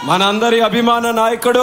మనందరి అభిమాన నాయకుడు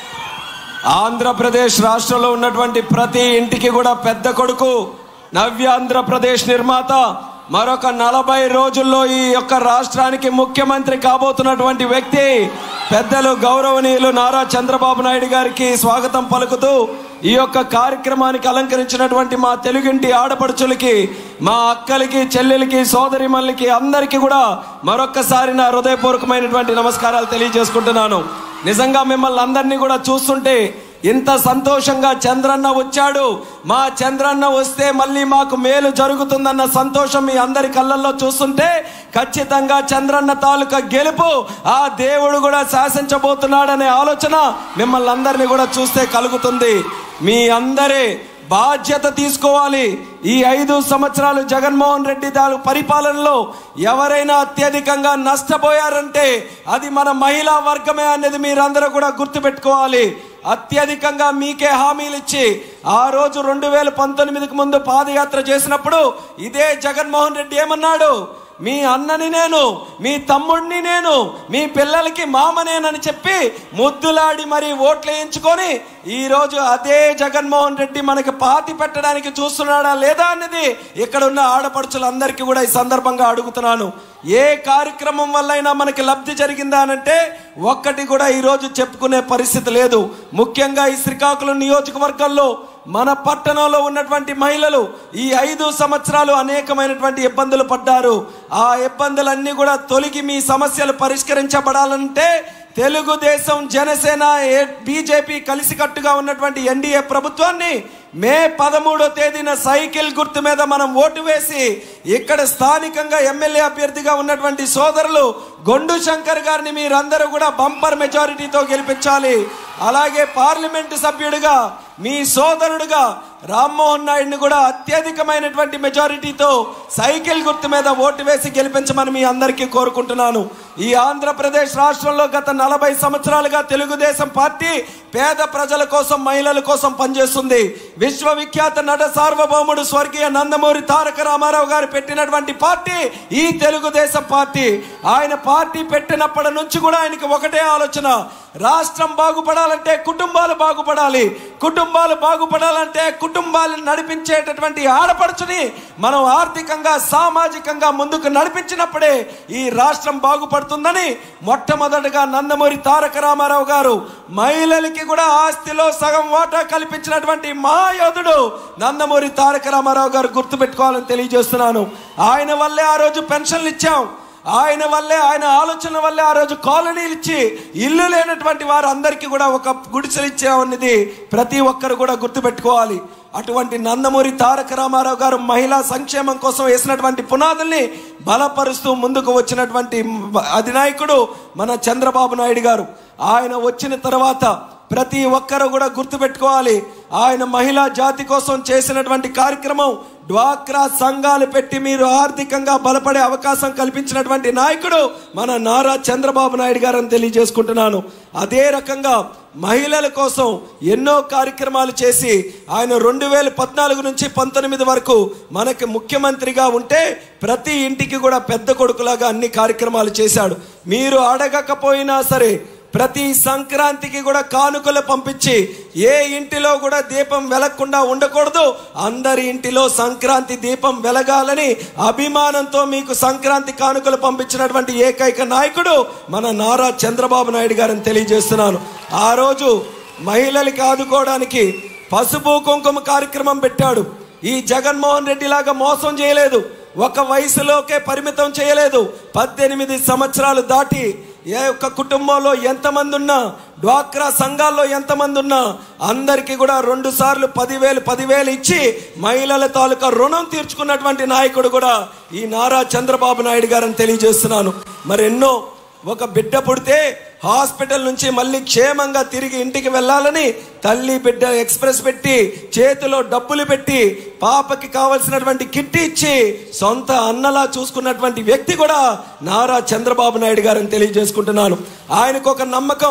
ఆంధ్రప్రదేశ్ రాష్ట్రంలో ఉన్నటువంటి ప్రతి ఇంటికి కూడా పెద్ద కొడుకు నవ్య ఆంధ్రప్రదేశ్ నిర్మాత మరొక నలభై రోజుల్లో ఈ యొక్క రాష్ట్రానికి ముఖ్యమంత్రి కాబోతున్నటువంటి వ్యక్తి పెద్దలు గౌరవనీయులు నారా చంద్రబాబు నాయుడు గారికి స్వాగతం పలుకుతూ ఈ యొక్క కార్యక్రమానికి అలంకరించినటువంటి మా తెలుగింటి ఆడపడుచులకి మా అక్కలకి చెల్లెలకి సోదరిమల్లికి అందరికీ కూడా మరొక్కసారి నా హృదయపూర్వకమైనటువంటి నమస్కారాలు తెలియజేసుకుంటున్నాను నిజంగా మిమ్మల్ని అందరినీ కూడా చూస్తుంటే ఇంత సంతోషంగా చంద్రన్న వచ్చాడు మా చంద్రన్న వస్తే మళ్ళీ మాకు మేలు జరుగుతుందన్న సంతోషం మీ అందరి కళ్ళల్లో చూస్తుంటే ఖచ్చితంగా చంద్రన్న తాలూకా గెలుపు ఆ దేవుడు కూడా శాసించబోతున్నాడనే ఆలోచన మిమ్మల్ని అందరినీ కూడా చూస్తే కలుగుతుంది మీ అందరి బాధ్యత తీసుకోవాలి ఈ ఐదు సంవత్సరాలు జగన్మోహన్ రెడ్డి దాని పరిపాలనలో ఎవరైనా అత్యధికంగా నష్టపోయారంటే అది మన మహిళా వర్గమే అనేది మీరందరూ కూడా గుర్తుపెట్టుకోవాలి అత్యధికంగా మీకే హామీలు ఇచ్చి ఆ రోజు రెండు వేల పంతొమ్మిదికి ముందు పాదయాత్ర చేసినప్పుడు ఇదే జగన్మోహన్ రెడ్డి ఏమన్నాడు మీ అన్నని నేను మీ తమ్ముడిని నేను మీ పిల్లలకి మామనేనని చెప్పి ముద్దులాడి మరి ఓట్లు వేయించుకొని ఈరోజు అదే జగన్మోహన్ రెడ్డి మనకి పాతి పెట్టడానికి చూస్తున్నాడా లేదా అనేది ఇక్కడ ఉన్న ఆడపడుచులందరికీ కూడా ఈ సందర్భంగా అడుగుతున్నాను ఏ కార్యక్రమం వల్లైనా మనకి లబ్ధి జరిగిందా అనంటే ఒక్కటి కూడా ఈరోజు చెప్పుకునే పరిస్థితి లేదు ముఖ్యంగా ఈ శ్రీకాకుళం నియోజకవర్గంలో మన పట్టణంలో ఉన్నటువంటి మహిళలు ఈ ఐదు సంవత్సరాలు అనేకమైనటువంటి ఇబ్బందులు పడ్డారు ఆ ఇబ్బందులన్నీ కూడా తొలగి మీ సమస్యలు పరిష్కరించబడాలంటే తెలుగుదేశం జనసేన బీజేపీ కలిసికట్టుగా ఉన్నటువంటి ఎన్డీఏ ప్రభుత్వాన్ని మే పదమూడో తేదీన సైకిల్ గుర్తు మీద మనం ఓటు వేసి ఇక్కడ స్థానికంగా ఎమ్మెల్యే అభ్యర్థిగా ఉన్నటువంటి సోదరులు గొండు శంకర్ గారిని మీరందరూ కూడా బంపర్ మెజారిటీతో గెలిపించాలి అలాగే పార్లమెంటు సభ్యుడిగా మీ సోదరుడుగా రామ్మోహన్ నాయుడిని కూడా అత్యధికమైనటువంటి మెజారిటీతో సైకిల్ గుర్తు మీద ఓటు వేసి గెలిపించమని మీ అందరికీ కోరుకుంటున్నాను ఈ ఆంధ్రప్రదేశ్ రాష్ట్రంలో గత నలభై సంవత్సరాలుగా తెలుగుదేశం పార్టీ పేద ప్రజల కోసం మహిళల కోసం పనిచేస్తుంది విశ్వవిఖ్యాత నట సార్వభౌముడు స్వర్గీయ నందమూరి తారక రామారావు గారు పెట్టినటువంటి పార్టీ ఈ తెలుగుదేశం పార్టీ ఆయన పార్టీ పెట్టినప్పటి నుంచి కూడా ఆయనకి ఒకటే ఆలోచన రాష్ట్రం బాగుపడాలంటే కుటుంబాలు బాగుపడాలి కుటుంబాలు బాగుపడాలంటే కుటుంబాలను నడిపించేటటువంటి ఆడపడుచుని మనం ఆర్థికంగా సామాజికంగా ముందుకు నడిపించినప్పుడే ఈ రాష్ట్రం బాగుపడుతుందని మొట్టమొదటిగా నందమూరి తారక రామారావు గారు మహిళలకి కూడా ఆస్తిలో సగం వాటా కల్పించినటువంటి మహాయోధుడు నందమూరి తారక రామారావు గారు గుర్తుపెట్టుకోవాలని తెలియజేస్తున్నాను ఆయన వల్లే ఆ రోజు పెన్షన్లు ఇచ్చాం ఆయన వల్లే ఆయన ఆలోచన వల్లే ఆ రోజు కాలనీలు ఇచ్చి ఇల్లు లేనటువంటి వారు అందరికీ కూడా ఒక గుడిసెలు ఇచ్చామన్నది ప్రతి ఒక్కరు కూడా గుర్తుపెట్టుకోవాలి అటువంటి నందమూరి తారక రామారావు గారు మహిళా సంక్షేమం కోసం వేసినటువంటి పునాదుల్ని బలపరుస్తూ ముందుకు వచ్చినటువంటి అధినాయకుడు మన చంద్రబాబు నాయుడు గారు ఆయన వచ్చిన తర్వాత ప్రతి ఒక్కరు కూడా గుర్తుపెట్టుకోవాలి ఆయన మహిళా జాతి కోసం చేసినటువంటి కార్యక్రమం డ్వాక్రా సంఘాలు పెట్టి మీరు ఆర్థికంగా బలపడే అవకాశం కల్పించినటువంటి నాయకుడు మన నారా చంద్రబాబు నాయుడు గారని తెలియజేసుకుంటున్నాను అదే రకంగా మహిళల కోసం ఎన్నో కార్యక్రమాలు చేసి ఆయన రెండు వేల పద్నాలుగు నుంచి పంతొమ్మిది వరకు మనకి ముఖ్యమంత్రిగా ఉంటే ప్రతి ఇంటికి కూడా పెద్ద కొడుకులాగా అన్ని కార్యక్రమాలు చేశాడు మీరు అడగకపోయినా సరే ప్రతి సంక్రాంతికి కూడా కానుకలు పంపించి ఏ ఇంటిలో కూడా దీపం వెలగకుండా ఉండకూడదు అందరి ఇంటిలో సంక్రాంతి దీపం వెలగాలని అభిమానంతో మీకు సంక్రాంతి కానుకలు పంపించినటువంటి ఏకైక నాయకుడు మన నారా చంద్రబాబు నాయుడు గారిని తెలియజేస్తున్నాను ఆ రోజు మహిళలకి ఆదుకోవడానికి పసుపు కుంకుమ కార్యక్రమం పెట్టాడు ఈ జగన్మోహన్ రెడ్డి లాగా మోసం చేయలేదు ఒక వయసులోకే పరిమితం చేయలేదు పద్దెనిమిది సంవత్సరాలు దాటి ఏ ఒక్క కుటుంబంలో ఎంతమంది ఉన్నా డ్వాక్రా సంఘాల్లో ఎంతమంది ఉన్నా అందరికీ కూడా రెండు సార్లు పదివేలు పదివేలు ఇచ్చి మహిళల తాలూకా రుణం తీర్చుకున్నటువంటి నాయకుడు కూడా ఈ నారా చంద్రబాబు నాయుడు గారని తెలియజేస్తున్నాను మరి ఎన్నో ఒక బిడ్డ పుడితే హాస్పిటల్ నుంచి మళ్ళీ క్షేమంగా తిరిగి ఇంటికి వెళ్ళాలని తల్లి బిడ్డ ఎక్స్ప్రెస్ పెట్టి చేతిలో డబ్బులు పెట్టి పాపకి కావలసినటువంటి కిట్ ఇచ్చి సొంత అన్నలా చూసుకున్నటువంటి వ్యక్తి కూడా నారా చంద్రబాబు నాయుడు గారని తెలియజేసుకుంటున్నాను ఆయనకు ఒక నమ్మకం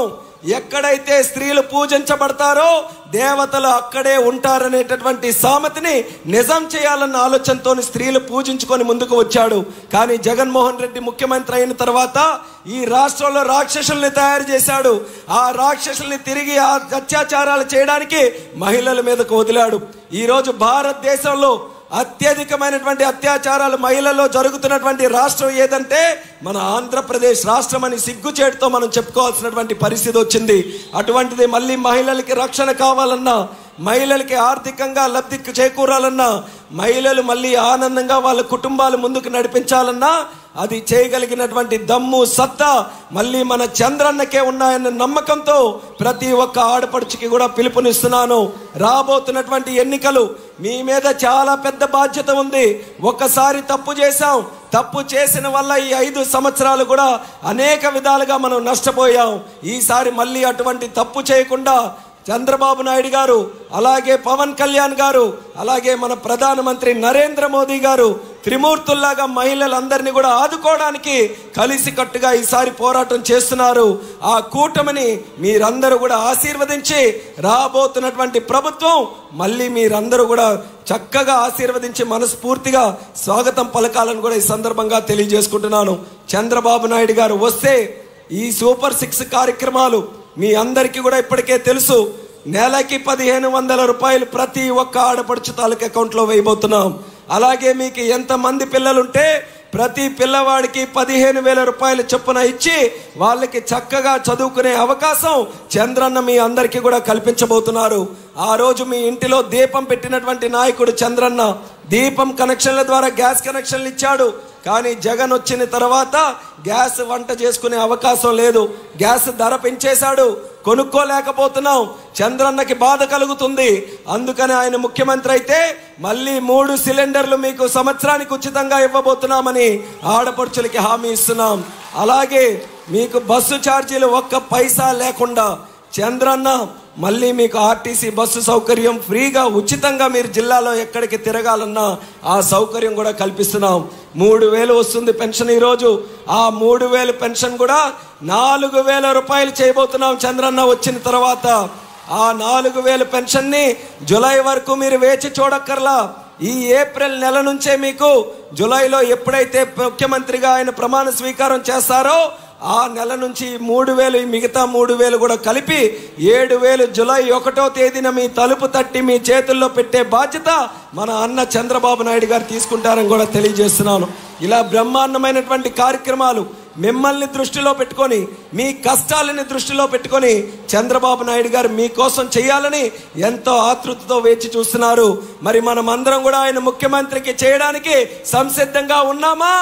ఎక్కడైతే స్త్రీలు పూజించబడతారో దేవతలు అక్కడే ఉంటారనేటటువంటి సామెతని నిజం చేయాలన్న ఆలోచనతో స్త్రీలు పూజించుకొని ముందుకు వచ్చాడు కానీ జగన్మోహన్ రెడ్డి ముఖ్యమంత్రి అయిన తర్వాత ఈ రాష్ట్రంలో రాక్షసుల్ని తయారు చేశాడు ఆ రాక్షసుల్ని తిరిగి ఆ అత్యాచారాలు చేయడానికి మహిళల మీదకు వదిలాడు ఈరోజు భారతదేశంలో అత్యధికమైనటువంటి అత్యాచారాలు మహిళల్లో జరుగుతున్నటువంటి రాష్ట్రం ఏదంటే మన ఆంధ్రప్రదేశ్ రాష్ట్రం అని సిగ్గుచేటుతో మనం చెప్పుకోవాల్సినటువంటి పరిస్థితి వచ్చింది అటువంటిది మళ్ళీ మహిళలకి రక్షణ కావాలన్నా మహిళలకి ఆర్థికంగా లబ్ధి చేకూరాలన్నా మహిళలు మళ్ళీ ఆనందంగా వాళ్ళ కుటుంబాలు ముందుకు నడిపించాలన్నా అది చేయగలిగినటువంటి దమ్ము సత్తా మళ్ళీ మన చంద్రన్నకే ఉన్నాయన్న నమ్మకంతో ప్రతి ఒక్క ఆడపడుచుకి కూడా పిలుపునిస్తున్నాను రాబోతున్నటువంటి ఎన్నికలు మీ మీద చాలా పెద్ద బాధ్యత ఉంది ఒక్కసారి తప్పు చేశాం తప్పు చేసిన వల్ల ఈ ఐదు సంవత్సరాలు కూడా అనేక విధాలుగా మనం నష్టపోయాం ఈసారి మళ్ళీ అటువంటి తప్పు చేయకుండా చంద్రబాబు నాయుడు గారు అలాగే పవన్ కళ్యాణ్ గారు అలాగే మన ప్రధానమంత్రి నరేంద్ర మోదీ గారు త్రిమూర్తుల్లాగా మహిళలందరినీ కూడా ఆదుకోవడానికి కలిసికట్టుగా ఈసారి పోరాటం చేస్తున్నారు ఆ కూటమిని మీరందరూ కూడా ఆశీర్వదించి రాబోతున్నటువంటి ప్రభుత్వం మళ్ళీ మీరందరూ కూడా చక్కగా ఆశీర్వదించి మనస్ఫూర్తిగా స్వాగతం పలకాలను కూడా ఈ సందర్భంగా తెలియజేసుకుంటున్నాను చంద్రబాబు నాయుడు గారు వస్తే ఈ సూపర్ సిక్స్ కార్యక్రమాలు మీ అందరికీ కూడా ఇప్పటికే తెలుసు నెలకి పదిహేను వందల రూపాయలు ప్రతి ఒక్క ఆడపడుచు తాలూకు అకౌంట్లో వేయబోతున్నాం అలాగే మీకు ఎంతమంది పిల్లలుంటే ప్రతి పిల్లవాడికి పదిహేను వేల రూపాయలు చొప్పున ఇచ్చి వాళ్ళకి చక్కగా చదువుకునే అవకాశం చంద్రన్న మీ అందరికీ కూడా కల్పించబోతున్నారు ఆ రోజు మీ ఇంటిలో దీపం పెట్టినటువంటి నాయకుడు చంద్రన్న దీపం కనెక్షన్ల ద్వారా గ్యాస్ కనెక్షన్లు ఇచ్చాడు కానీ జగన్ వచ్చిన తర్వాత గ్యాస్ వంట చేసుకునే అవకాశం లేదు గ్యాస్ ధర పెంచేశాడు కొనుక్కోలేకపోతున్నాం చంద్రన్నకి బాధ కలుగుతుంది అందుకని ఆయన ముఖ్యమంత్రి అయితే మళ్ళీ మూడు సిలిండర్లు మీకు సంవత్సరానికి ఉచితంగా ఇవ్వబోతున్నామని ఆడపడుచులకి హామీ ఇస్తున్నాం అలాగే మీకు బస్సు ఛార్జీలు ఒక్క పైసా లేకుండా చంద్రన్న మళ్ళీ మీకు ఆర్టీసీ బస్సు సౌకర్యం ఫ్రీగా ఉచితంగా మీరు జిల్లాలో ఎక్కడికి తిరగాలన్నా ఆ సౌకర్యం కూడా కల్పిస్తున్నాం మూడు వేలు వస్తుంది పెన్షన్ ఈరోజు ఆ మూడు వేలు పెన్షన్ కూడా నాలుగు వేల రూపాయలు చేయబోతున్నాం చంద్రన్న వచ్చిన తర్వాత ఆ నాలుగు వేలు పెన్షన్ని జులై వరకు మీరు వేచి చూడక్కర్లా ఈ ఏప్రిల్ నెల నుంచే మీకు జులైలో ఎప్పుడైతే ముఖ్యమంత్రిగా ఆయన ప్రమాణ స్వీకారం చేస్తారో ఆ నెల నుంచి మూడు వేలు ఈ మిగతా మూడు వేలు కూడా కలిపి ఏడు వేలు జులై ఒకటో తేదీన మీ తలుపు తట్టి మీ చేతుల్లో పెట్టే బాధ్యత మన అన్న చంద్రబాబు నాయుడు గారు తీసుకుంటారని కూడా తెలియజేస్తున్నాను ఇలా బ్రహ్మాండమైనటువంటి కార్యక్రమాలు మిమ్మల్ని దృష్టిలో పెట్టుకొని మీ కష్టాలని దృష్టిలో పెట్టుకొని చంద్రబాబు నాయుడు గారు మీకోసం చేయాలని ఎంతో ఆతృతతో వేచి చూస్తున్నారు మరి మనం అందరం కూడా ఆయన ముఖ్యమంత్రికి చేయడానికి సంసిద్ధంగా ఉన్నామా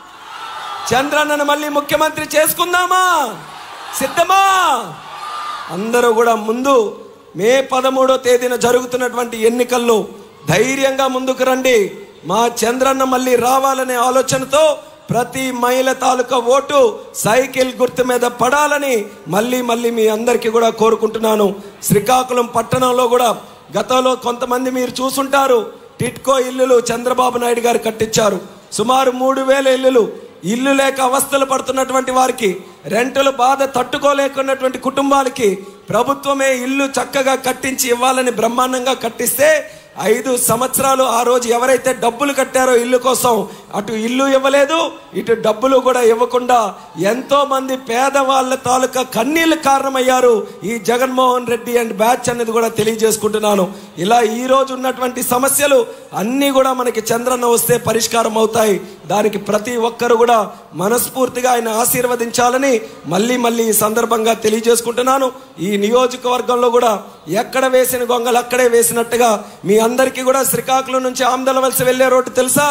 చంద్రన్నను మళ్ళీ ముఖ్యమంత్రి చేసుకుందామా సిద్ధమా అందరూ కూడా ముందు మే పదమూడో తేదీన జరుగుతున్నటువంటి ఎన్నికల్లో ధైర్యంగా ముందుకు రండి మా చంద్రన్న మళ్ళీ రావాలనే ఆలోచనతో ప్రతి మహిళ తాలూకా ఓటు సైకిల్ గుర్తు మీద పడాలని మళ్ళీ మళ్ళీ మీ అందరికీ కూడా కోరుకుంటున్నాను శ్రీకాకుళం పట్టణంలో కూడా గతంలో కొంతమంది మీరు చూసుంటారు టిట్కో ఇల్లులు చంద్రబాబు నాయుడు గారు కట్టించారు సుమారు మూడు వేల ఇల్లులు ఇల్లు లేక అవస్థలు పడుతున్నటువంటి వారికి రెంటలు బాధ తట్టుకోలేకున్నటువంటి కుటుంబాలకి ప్రభుత్వమే ఇల్లు చక్కగా కట్టించి ఇవ్వాలని బ్రహ్మాండంగా కట్టిస్తే ఐదు సంవత్సరాలు ఆ రోజు ఎవరైతే డబ్బులు కట్టారో ఇల్లు కోసం అటు ఇల్లు ఇవ్వలేదు ఇటు డబ్బులు కూడా ఇవ్వకుండా ఎంతో మంది పేదవాళ్ళ తాలూకా కన్నీళ్ళు కారణమయ్యారు ఈ జగన్మోహన్ రెడ్డి అండ్ బ్యాచ్ అనేది కూడా తెలియజేసుకుంటున్నాను ఇలా ఈ రోజు ఉన్నటువంటి సమస్యలు అన్నీ కూడా మనకి చంద్రన్న వస్తే పరిష్కారం అవుతాయి దానికి ప్రతి ఒక్కరు కూడా మనస్ఫూర్తిగా ఆయన ఆశీర్వదించాలని మళ్ళీ మళ్ళీ ఈ సందర్భంగా తెలియజేసుకుంటున్నాను ఈ నియోజకవర్గంలో కూడా ఎక్కడ వేసిన గొంగలు అక్కడే వేసినట్టుగా మీ అందరికీ కూడా శ్రీకాకుళం నుంచి ఆమ్దలవలసి వెళ్ళే రోడ్డు తెలుసా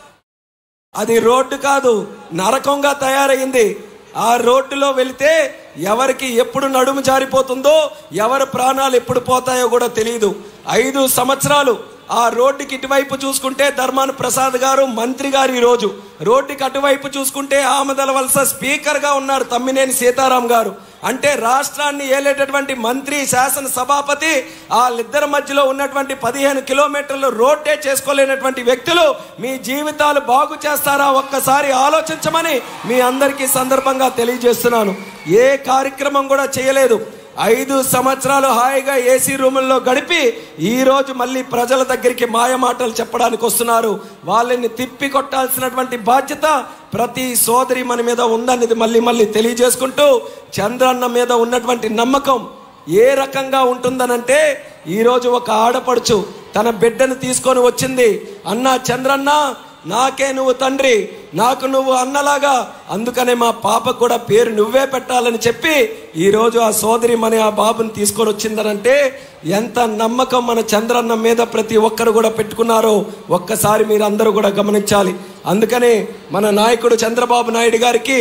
అది రోడ్డు కాదు నరకంగా తయారైంది ఆ రోడ్డులో వెళితే ఎవరికి ఎప్పుడు నడుము జారిపోతుందో ఎవరి ప్రాణాలు ఎప్పుడు పోతాయో కూడా తెలియదు ఐదు సంవత్సరాలు ఆ రోడ్డుకి ఇటువైపు చూసుకుంటే ధర్మాన ప్రసాద్ గారు మంత్రి గారు ఈ రోజు రోడ్డుకి అటువైపు చూసుకుంటే ఆమదల వలస స్పీకర్ గా ఉన్నారు తమ్మినేని సీతారాం గారు అంటే రాష్ట్రాన్ని ఏలేటటువంటి మంత్రి శాసన సభాపతి వాళ్ళిద్దరి మధ్యలో ఉన్నటువంటి పదిహేను కిలోమీటర్లు రోడ్డే చేసుకోలేనటువంటి వ్యక్తులు మీ జీవితాలు బాగు చేస్తారా ఒక్కసారి ఆలోచించమని మీ అందరికీ సందర్భంగా తెలియజేస్తున్నాను ఏ కార్యక్రమం కూడా చేయలేదు ఐదు సంవత్సరాలు హాయిగా ఏసీ రూముల్లో గడిపి ఈ రోజు మళ్ళీ ప్రజల దగ్గరికి మాయ మాటలు చెప్పడానికి వస్తున్నారు వాళ్ళని తిప్పి కొట్టాల్సినటువంటి బాధ్యత ప్రతి సోదరి మన మీద ఉందనేది మళ్ళీ మళ్ళీ తెలియజేసుకుంటూ చంద్రన్న మీద ఉన్నటువంటి నమ్మకం ఏ రకంగా ఉంటుందనంటే ఈరోజు ఒక ఆడపడుచు తన బిడ్డను తీసుకొని వచ్చింది అన్నా చంద్రన్న నాకే నువ్వు తండ్రి నాకు నువ్వు అన్నలాగా అందుకనే మా పాపకు కూడా పేరు నువ్వే పెట్టాలని చెప్పి ఈరోజు ఆ సోదరి మన ఆ బాబుని తీసుకొని వచ్చిందనంటే ఎంత నమ్మకం మన చంద్రన్న మీద ప్రతి ఒక్కరు కూడా పెట్టుకున్నారో ఒక్కసారి మీరు అందరూ కూడా గమనించాలి అందుకనే మన నాయకుడు చంద్రబాబు నాయుడు గారికి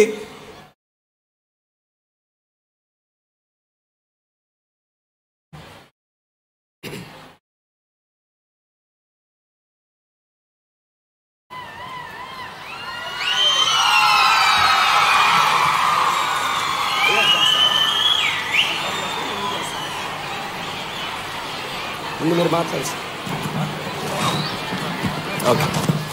ముందు మీరు మాట్లాడు సార్. ఓకే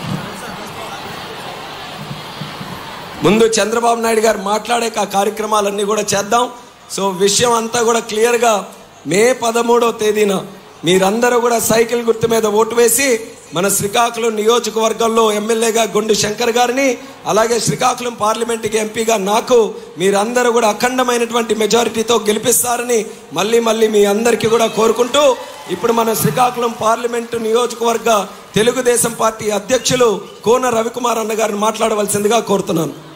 ముందు చంద్రబాబు నాయుడు గారు మాట్లాడే ఆ కార్యక్రమాలన్నీ కూడా చేద్దాం సో విషయం అంతా కూడా క్లియర్గా మే పదమూడవ తేదీన మీరందరూ కూడా సైకిల్ గుర్తు మీద ఓటు వేసి మన శ్రీకాకుళం నియోజకవర్గంలో ఎమ్మెల్యేగా గుండు శంకర్ గారిని అలాగే శ్రీకాకుళం పార్లమెంట్కి ఎంపీగా నాకు మీరందరూ కూడా అఖండమైనటువంటి మెజారిటీతో గెలిపిస్తారని మళ్ళీ మళ్ళీ మీ అందరికీ కూడా కోరుకుంటూ ఇప్పుడు మన శ్రీకాకుళం పార్లమెంటు నియోజకవర్గ తెలుగుదేశం పార్టీ అధ్యక్షులు కోన రవికుమార్ అన్న గారిని మాట్లాడవలసిందిగా కోరుతున్నాను